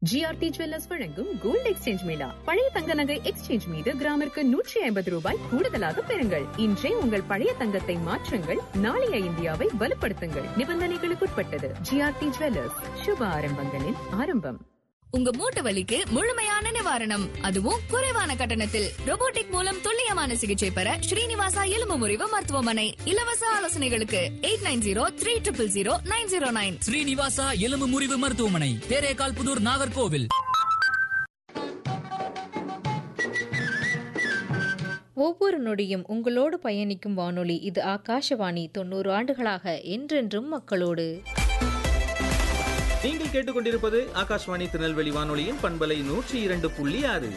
GRT jewellers வழங்கும் gold exchange mela பழைய தங்க நகை எக்ஸ்சேஞ்ச் மீது கிராமிற்கு நூற்றி ஐம்பது ரூபாய் கூடுதலாக பெறுங்கள் இன்றே உங்கள் பழைய தங்கத்தை மாற்றுங்கள் நாளைய இந்தியாவை வலுப்படுத்துங்கள் நிபந்தனைகளுக்குட்பட்டது ஜிஆர்டி ஜுவல்லர்ஸ் சுப ஆரம்பங்களின் ஆரம்பம் உங்க மூட்டு வலிக்கு முழுமையான நிவாரணம் அதுவும் குறைவான கட்டணத்தில் robotic மூலம் துல்லியமான சிகிச்சை பெற ஸ்ரீனிவாசா எலும்பு முறிவு மருத்துவமனை இலவச ஆலோசனைகளுக்கு eight nine zero three triple zero nine zero nine Srinivasa எலும்பு முறிவு மருத்துவமனை தேரேகால் புதூர் நாகர்கோவில் ஒவ்வொரு நொடியும் உங்களோடு பயணிக்கும் வானொலி இது ஆகாஷவாணி தொண்ணூறு ஆண்டுகளாக என்றென்றும் மக்களோடு நீங்கள் கேட்டுக்கொண்டிருப்பது ஆகாஷ்வாணி திருநெல்வேலி வானொலியின் பண்பலை நூற்றி இரண்டு புள்ளி ஆறு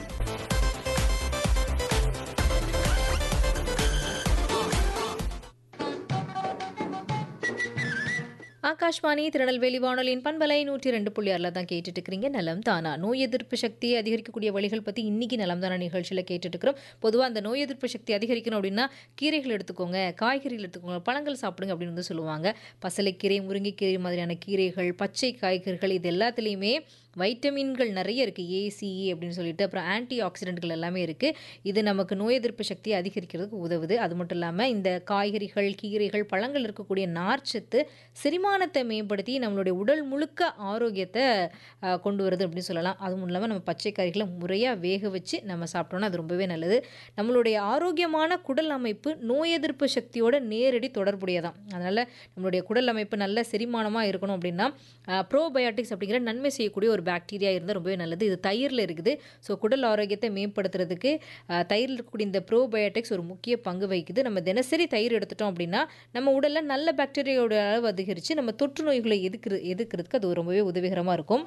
ஆகாஷ்வாணி திருநெல்வேலி வானொலியின் பண்பலை நூற்றி ரெண்டு புள்ளி ஆறில் தான் கேட்டுட்டு இருக்கிறீங்க நலம் தானா நோய் எதிர்ப்பு சக்தியை அதிகரிக்கக்கூடிய வழிகள் பற்றி இன்னைக்கு நலம் தானா நிகழ்ச்சியில் கேட்டுட்டு இருக்கிறோம் பொதுவாக அந்த நோய் எதிர்ப்பு சக்தி அதிகரிக்கணும் அப்படின்னா கீரைகள் எடுத்துக்கோங்க காய்கறிகள் எடுத்துக்கோங்க பழங்கள் சாப்பிடுங்க அப்படின்னு வந்து சொல்லுவாங்க பசலைக்கீரை முருங்கைக்கீரை மாதிரியான கீரைகள் பச்சை காய்கறிகள் இது எல்லாத்துலேயுமே வைட்டமின்கள் நிறைய இருக்குது ஏசிஇ அப்படின்னு சொல்லிட்டு அப்புறம் ஆன்டி ஆக்சிடென்ட்கள் எல்லாமே இருக்குது இது நமக்கு நோய் எதிர்ப்பு சக்தியை அதிகரிக்கிறதுக்கு உதவுது அது மட்டும் இல்லாமல் இந்த காய்கறிகள் கீரைகள் பழங்கள் இருக்கக்கூடிய நார்ச்சத்து செரிமானத்தை மேம்படுத்தி நம்மளுடைய உடல் முழுக்க ஆரோக்கியத்தை ஆஹ், கொண்டு வருது அப்படின்னு சொல்லலாம் அதுவும் இல்லாமல் நம்ம பச்சை காய்கறிகளை முறையாக வேக வச்சு நம்ம சாப்பிட்டோம்னா அது ரொம்பவே நல்லது நம்மளுடைய ஆரோக்கியமான குடல் அமைப்பு நோய் எதிர்ப்பு சக்தியோட நேரடி தொடர்புடையதான் அதனால் நம்மளுடைய குடல் அமைப்பு நல்ல செரிமானமாக இருக்கணும் அப்படின்னா ப்ரோபயோட்டிக்ஸ் அப்படிங்கிற நன்மை செய்யக்கூடிய ஒரு பாக்டீரியா இருந்தால் ரொம்பவே நல்லது இது தயிரில் இருக்குது ஸோ குடல் ஆரோக்கியத்தை மேம்படுத்துறதுக்கு ஆஹ், தயிரில் இருக்கக்கூடிய இந்த ப்ரோபயோட்டிக்ஸ் ஒரு முக்கிய பங்கு வகிக்குது நம்ம தினசரி தயிர் எடுத்துட்டோம் அப்படின்னா நம்ம உடலில் நல்ல பாக்டீரியாவோட அளவு அதிகரித்து நம்ம தொற்று நோய்களை எதுக்குற எதுக்கிறதுக்கு அது ரொம்பவே உதவிகரமாக இருக்கும்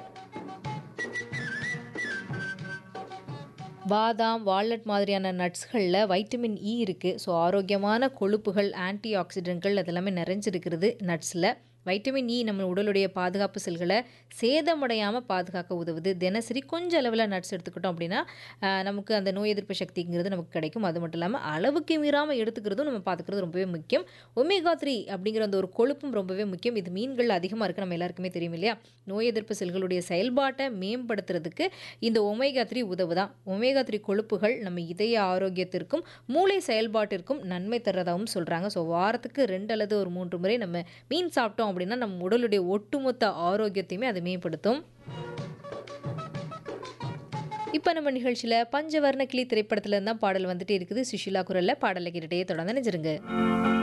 பாதாம் வால்நட் மாதிரியான நட்ஸ்களில் வைட்டமின் இ இருக்குது ஸோ ஆரோக்கியமான கொழுப்புகள் ஆன்டி ஆக்சிடென்ட்கள் அதெல்லாமே நிறைஞ்சிருக்கிறது நட்ஸில் வைட்டமின் இ நம்ம உடலுடைய பாதுகாப்பு செல்களை சேதமடையாமல் பாதுகாக்க உதவுது தினசரி கொஞ்சம் அளவில் நட்ஸ் எடுத்துக்கிட்டோம் அப்படின்னா ஆஹ், நமக்கு அந்த நோய் எதிர்ப்பு சக்திங்கிறது நமக்கு கிடைக்கும் அது மட்டும் இல்லாமல் அளவுக்கு மீறாமல் எடுத்துக்கிறதும் நம்ம பார்த்துக்கிறது ரொம்பவே முக்கியம் ஒமேகா த்ரீ அப்படிங்கிற அந்த ஒரு கொழுப்பும் ரொம்பவே முக்கியம் இது மீன்கள் அதிகமாக இருக்குது நம்ம எல்லாருக்குமே தெரியும் இல்லையா நோய் எதிர்ப்பு செல்களுடைய செயல்பாட்டை மேம்படுத்துறதுக்கு இந்த ஒமேகா த்ரீ உதவுதான் ஒமேகா த்ரீ கொழுப்புகள் நம்ம இதய ஆரோக்கியத்திற்கும் மூளை செயல்பாட்டிற்கும் நன்மை தர்றதாகவும் சொல்கிறாங்க ஸோ வாரத்துக்கு ரெண்டு அல்லது ஒரு மூன்று முறை நம்ம மீன் சாப்பிட்டோம் அப்படின்னா நம்ம உடலுடைய ஒட்டுமொத்த ஆரோக்கியத்தையுமே அது மேம்படுத்தும் இப்போ நம்ம நிகழ்ச்சியில் பஞ்சவர்ண கிளி திரைப்படத்துல இருந்தால் பாடல் வந்துட்டு இருக்குது சுஷிலா குரலில் பாடலை கேட்டுகிட்டே தொடர்ந்து நினைச்சிருங்க